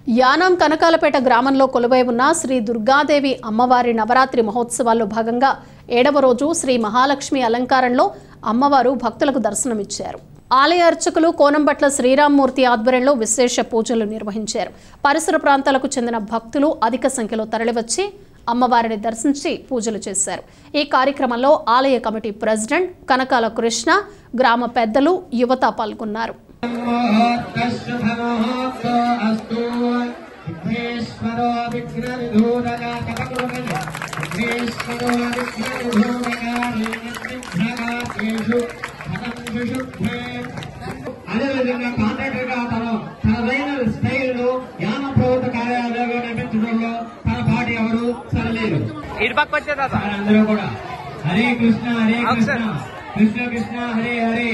యానాం కనకాలపేట గ్రామంలో కొలువై ఉన్న శ్రీ దుర్గాదేవి అమ్మవారి నవరాత్రి మహోత్సవాల్లో భాగంగా ఏడవ రోజు శ్రీ మహాలక్ష్మి అలంకారంలో అమ్మవారు భక్తులకు దర్శనమిచ్చారు ఆలయ అర్చకులు కోనంబట్ల శ్రీరామ్మూర్తి ఆధ్వర్యంలో విశేష పూజలు నిర్వహించారు పరిసర ప్రాంతాలకు చెందిన భక్తులు అధిక సంఖ్యలో తరలివచ్చి అమ్మవారిని దర్శించి పూజలు చేశారు ఈ కార్యక్రమంలో ఆలయ కమిటీ ప్రెసిడెంట్ కనకాల కృష్ణ గ్రామ పెద్దలు యువత పాల్గొన్నారు అస్తు విఘ్నేశ్వరో విఘ్నవిధూరగా కపకురుగణ విఘ్నేశ్వరో విఘ్నవిధూరగారేషు ధనం విశుద్ధే అదేవిధంగా కాంట్రాక్టర్ గా తను తనదైన స్టైల్లో యాన ప్రభుత్వ కార్యాలయంలో నిర్మించడంలో తన పాటి ఎవరు సరలేరు ఇటు పక్క వచ్చే తాత అందరూ కూడా హరే కృష్ణ హరే అవును కృష్ణ సార్. కృష్ణ కృష్ణ హరే హరే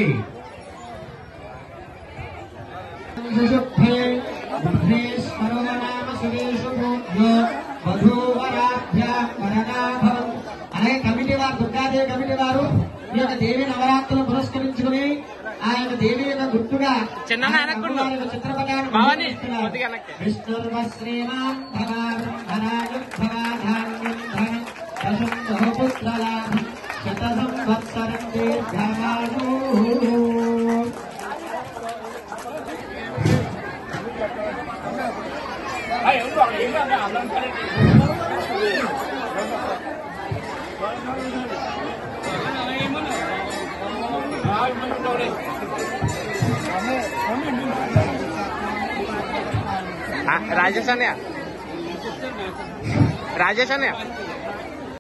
సుషుప్తే విఘ్నేశ్వరో నామ సురేషు భూజ్యో వధూవరాభ్య వరదాభవం అలాగే కమిటీ వారు దుర్గాదేవి కమిటీ వారు ఈ యొక్క దేవి నవరాత్రులు పురస్కరించుకుని ఆ యొక్క దేవి యొక్క గుర్తుగా చిన్న ఆ వెనక్కు ఉండు. అమ్మవారి యొక్క చిత్రపటాన్ని భవాని, ముద్రిస్తున్నారు. కొద్దిగా వెనక్కి. విష్ణుర్వ శ్రీమాన్ భవా బ్రహ్మరాజుర్భవాధాన్యం ధనం దశం బహుపుత్రలాభం శత సంవత్సరం దీర్ఘమాయు రాజేష్ అన్నయ్య రాజేష్ అన్నయ్య